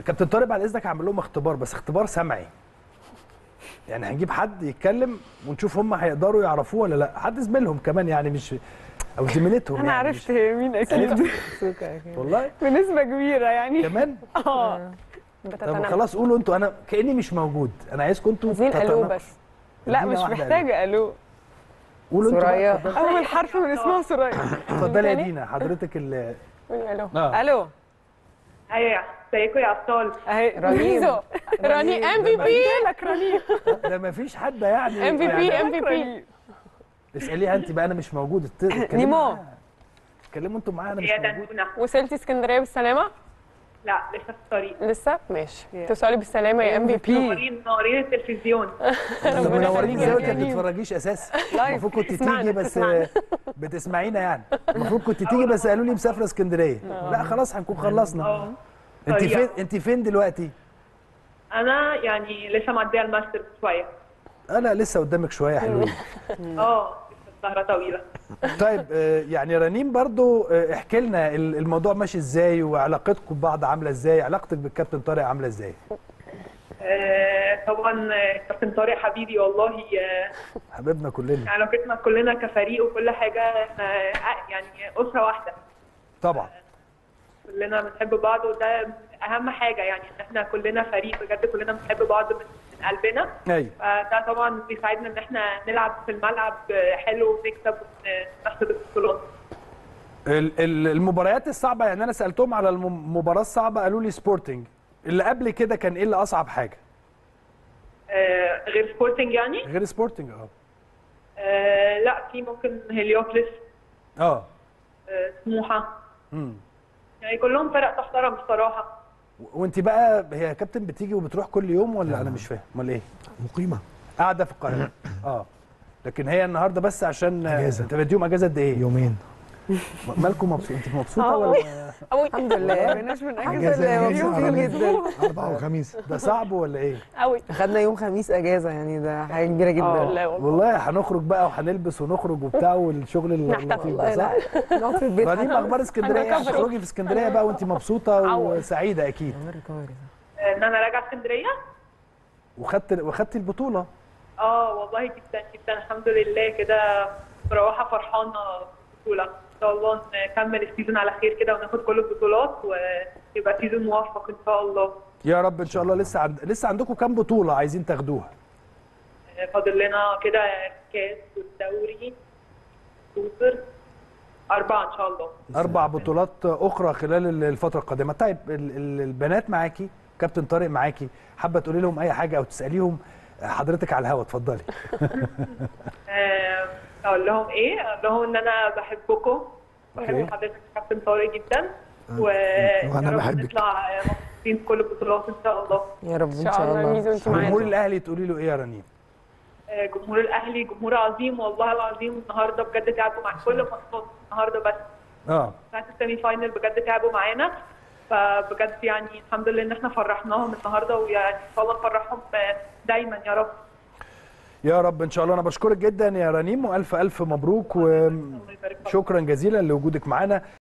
كابتن طارق بعد اذنك هعمل لهم اختبار بس اختبار سمعي يعني هنجيب حد يتكلم ونشوف هم هيقدروا يعرفوه ولا لا حد زميلهم كمان يعني مش او زميلتهم انا يعني عرفت مش... مين اكيد سوكا أكيد. والله بنسبه كبيره يعني كمان اه طب بتتنمى خلاص قولوا انتوا انا كاني مش موجود انا عايزكم انتوا عايزين الو تتناقشوا. بس لا ادينا مش واحدة محتاجه الو قولوا انتوا بقى، سوريا. اتفضلي. اول حرف من اسمها سوريا اتفضلي يا تاني؟ دينا حضرتك اللي قولي الو آه. الو ايوه ازيكم يا ابطال اهي رنيم. ميزو رني ام في بي لك رني ده ما فيش حد يعني ام في بي يعني ام في بي اساليها انت بقى انا مش موجود ات- اتكلموا نيمو. معاها. اتكلموا انتوا معايا انا مش هي موجود دندونه وصلتي اسكندريه بالسلامه لا لسه في الطريق لسه ماشي توصلي بالسلامه يا ام في بي منورين منورين التلفزيون طب ربنا منورين يخليك ازاي يا وانت ما جميل. بتتفرجيش اساسا لايف. المفروض كنت بتسمعنا، تيجي بس بتسمعنا. بتسمعينا يعني المفروض كنت تيجي بس قالوا لي مسافره اسكندريه لا خلاص هنكون خلصنا اه انت طريقة. فين انت فين دلوقتي انا يعني لسه معديه الماستر شويه انا لسه قدامك شويه حلوين اه لسه السهره طويله طيب آه، يعني رنيم برضو آه، احكي لنا ال- الموضوع ماشي ازاي وعلاقتكم ببعض عامله ازاي علاقتك بالكابتن طارق عامله ازاي آه، طبعا آه، كابتن طارق حبيبي والله آه، حبيبنا كلنا علاقتنا كلنا كفريق وكل حاجه احنا آه، يعني اسره واحده طبعا كلنا بنحب بعض وده اهم حاجه يعني ان احنا كلنا فريق بجد كلنا بنحب بعض من من قلبنا ايوه فده طبعا بيساعدنا ان احنا نلعب في الملعب حلو ونكسب ونحصد البطولات ال- ال- المباريات الصعبه يعني انا سالتهم على الم- المباراه الصعبه قالوا لي سبورتنج اللي قبل كده كان ايه اللي اصعب حاجه آه، غير سبورتنج يعني غير سبورتنج اه آه، لا في ممكن هليوبلس اه آه، سموحه امم يعني كلهم فرق تحترم الصراحه وانت بقى هي يا كابتن بتيجي وبتروح كل يوم ولا انا مش فاهم امال ايه مقيمه قاعده في القاهره اه لكن هي النهارده بس عشان أجازة. انت بديهم اجازه قد ايه يومين مالكم مبسوط انت مبسوطه آه. ولا قوي الحمد لله. ما بقيناش من الحمد اجازه لله أجازة مبسوطين عربية. جدا اربعه وخميس ده صعب ولا ايه قوي اخدنا يوم خميس اجازه يعني ده حاجه كبيره اه جدا لا والله والله هنخرج بقى وهنلبس ونخرج وبتاع والشغل اللطيف نحتفل. ده والله صح لا نقعد في البيت رنيم اخبار اسكندريه ايه هنركب هتخرجي في اسكندريه بقى وانت مبسوطه عوض. وسعيده اكيد آه، ان انا راجعه اسكندريه وخدت وخدتي البطوله اه والله جدا جدا الحمد لله كده مروحه فرحانه بالبطوله ان شاء الله نكمل السيزون على خير كده وناخد كل البطولات ويبقى سيزون موفق ان شاء الله يا رب ان شاء الله لسه عند... لسه عندكم كام بطوله عايزين تاخدوها آه، فاضل لنا كده كاس والدوري سوبر اربعه ان شاء الله اربع بطولات اخرى خلال ال- الفتره القادمه طيب ال- ال- البنات معاكي كابتن طارق معاكي حابه تقولي لهم اي حاجه او تساليهم حضرتك على الهوا اتفضلي آه، اقول لهم ايه اقول لهم ان انا بحبكم أوكي. بحب حضرتك كابتن طارق جدا وأنا رب بحبك. نطلع مبسوطين في كل البطولات ان شاء الله يا رب ان شاء الله ميزو انت جمهور معانا الاهلي تقولي له ايه يا رنيم آه، جمهور الاهلي جمهور عظيم والله العظيم النهارده بجد تعبوا مع كل ماتشات النهارده بس اه بتاعت السيمي فاينل بجد تعبوا معانا فبجد يعني الحمد لله ان احنا فرحناهم النهارده ويعني ان شاء الله نفرحهم آه، دايما يا رب يا رب ان شاء الله انا بشكرك جدا يا رنيم والف الف مبروك الله يبارك فيك. وشكرا جزيلا لوجودك معانا